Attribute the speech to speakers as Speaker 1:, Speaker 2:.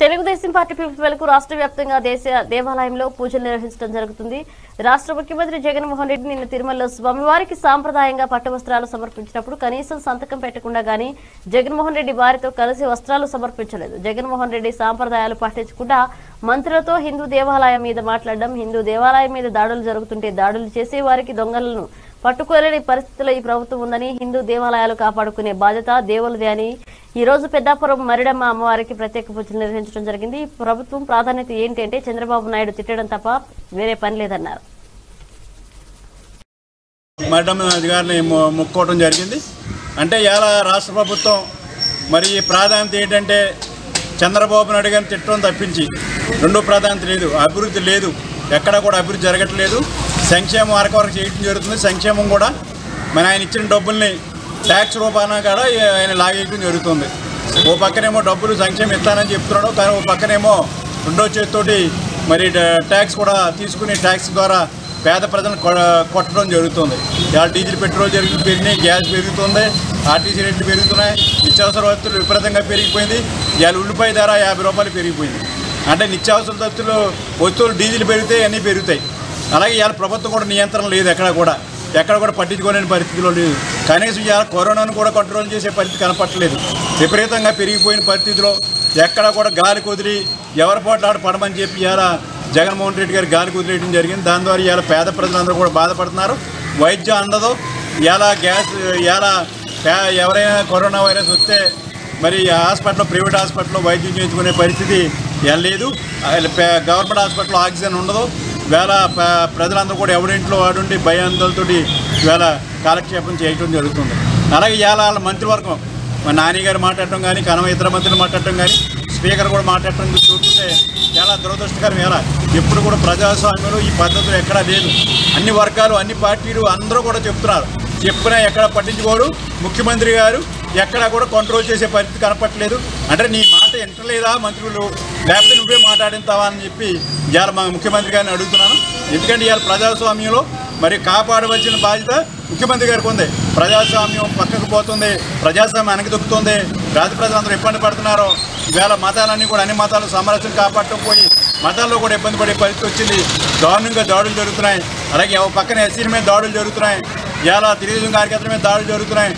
Speaker 1: Telugu Desam party పిలుపులకు రాష్ట్ర వ్యాప్తంగా దేశ దేవాలయంలో పూజలు నిర్వహించడం జరుగుతుంది రాష్ట్ర ముఖ్యమంత్రి జగన్మోహన్ రెడ్డి నిన్న తిరుమలలో స్వామివారికి సాంప్రదాయంగా పట్టు వస్త్రాలు సమర్పించినప్పుడు కనీసం సంతకం పెట్టకుండా గానీ జగన్మోహన్ రెడ్డి వారితో కలిసి వస్త్రాలు సమర్పించలేదు జగన్మోహన్ రెడ్డి సాంప్రదాయాలు పాటించకుండా మంత్రులతో హిందూ దేవాలయం మీద మాట్లాడడం హిందూ దేవాలయం మీద దాడులు జరుగుతుంటే దాడులు చేసే వారికి దొంగలను పట్టుకోలేని పరిస్థితిలో ఈ ప్రభుత్వం ఉందని హిందూ దేవాలయాలు కాపాడుకునే బాధ్యత దేవులదే అని ఈ రోజు పెద్దాపురం మరిడమ్మ అమ్మవారికి ప్రత్యేక పూజలు నిర్వహించడం జరిగింది ఈ ప్రభుత్వం ప్రాధాన్యత ఏంటి అంటే చంద్రబాబు నాయుడు తిట్టడం తప్ప వేరే పని లేదన్నారు
Speaker 2: మేడం గారిని మొ- మొక్కుకోవడం జరిగింది అంటే ఇలా రాష్ట్ర ప్రభుత్వం మరి ప్రాధాన్యత ఏంటంటే చంద్రబాబు నాయుడు గారిని తిట్టడం తప్పించి రెండో ప్రాధాన్యత లేదు అభివృద్ధి లేదు ఎక్కడ కూడా అభివృద్ధి జరగట్లేదు సంక్షేమం వరకు వరకు చేయడం జరుగుతుంది సంక్షేమం కూడా మన ఆయన ఇచ్చిన డబ్బుల్ని ట్యాక్స్ రూపాన కూడా ఆయన లాగేయడం జరుగుతుంది ఓ పక్కనేమో డబ్బులు సంక్షేమం ఇస్తానని చెప్తున్నాడు కానీ ఓ పక్కనేమో రెండో చేతితోటి మరి ట- ట్యాక్స్ కూడా తీసుకుని ట్యాక్స్ ద్వారా పేద ప్రజలను కొ- కొట్టడం జరుగుతుంది ఇవాళ డీజిల్ పెట్రోల్ జరిగి పెరిగినాయి గ్యాస్ పెరుగుతుంది ఆర్టీసీ రేట్లు పెరుగుతున్నాయి నిత్యావసర వస్తువులు విపరీతంగా పెరిగిపోయింది ఇవాళ ఉల్లిపాయ ధర యాభై రూపాయలు పెరిగిపోయింది అంటే నిత్యావసర వస్తువులు వస్తువులు డీజిల్ పెరిగితే అన్నీ పెరుగుతాయి అలాగే ఇవాళ ప్రభుత్వం కూడా నియంత్రణ లేదు ఎక్కడ కూడా ఎక్కడ కూడా పట్టించుకోలేని పరిస్థితిలో లేదు కనీసం ఇవాళ కరోనాను కూడా కంట్రోల్ చేసే పరిస్థితి కనపట్టలేదు విపరీతంగా పెరిగిపోయిన పరిస్థితిలో ఎక్కడ కూడా గాలి కుదిరి ఎవరి పోట్లాడు పడమని చెప్పి ఇవాళ జగన్మోహన్ రెడ్డి గారు గాలి కుదిరేయడం జరిగింది దాని ద్వారా ఇవాళ పేద ప్రజలందరూ కూడా బాధపడుతున్నారు వైద్యం అందదు ఇవాళ గ్యాస్ ఇవాళ పే- ఎవరైనా కరోనా వైరస్ వస్తే మరి హాస్పిటల్లో ప్రైవేట్ హాస్పిటల్లో వైద్యం చేయించుకునే పరిస్థితి ఇవాళ లేదు ఆ, పే- గవర్నమెంట్ హాస్పిటల్లో ఆక్సిజన్ ఉండదు వేళ ప- ప్రజలందరూ కూడా ఎవరింట్లో వాడుండి భయాందోళనతోటి వేళ కాలక్షేపం చేయడం జరుగుతుంది అలాగే ఇవాళ వాళ్ళ మంత్రివర్గం మా నాని గారు మాట్లాడటం కానీ కనవ ఇతర మంత్రులు మాట్లాడటం కానీ స్పీకర్ కూడా మాట్లాడటం చూస్తుంటే చాలా దురదృష్టకరం ఎలా ఎప్పుడు కూడా ప్రజాస్వామ్యంలో ఈ పద్ధతులు ఎక్కడా లేదు అన్ని వర్గాలు అన్ని పార్టీలు అందరూ కూడా చెప్తున్నారు చెప్పినా ఎక్కడ పట్టించుకోడు ముఖ్యమంత్రి గారు ఎక్కడా కూడా కంట్రోల్ చేసే పరిస్థితి కనపట్లేదు అంటే నీ మాట ఎంటలేదా మంత్రులు లేకపోతే నువ్వే మాట్లాడింతావా అని చెప్పి ఇవాళ మా ముఖ్యమంత్రి గారిని అడుగుతున్నాను ఎందుకంటే ఇవాళ ప్రజాస్వామ్యంలో మరి కాపాడవలసిన బాధ్యత ముఖ్యమంత్రి గారికి ఉంది ప్రజాస్వామ్యం పక్కకు పోతుంది ప్రజాస్వామ్యం వెనక్కి దొక్కుతుంది రాజ ప్రజలందరూ ఇబ్బంది పడుతున్నారు ఇవాళ మతాలన్నీ కూడా అన్ని మతాలు సమరస్యం కాపాడటం పోయి మతాల్లో కూడా ఇబ్బంది పడే పరిస్థితి వచ్చింది దారుణంగా దాడులు జరుగుతున్నాయి అలాగే ఒక పక్కన ఎస్సీల మీద దాడులు జరుగుతున్నాయి ఇవాళ తెలుగుదేశం కార్యకర్తల మీద దాడులు జరుగుతున్నాయి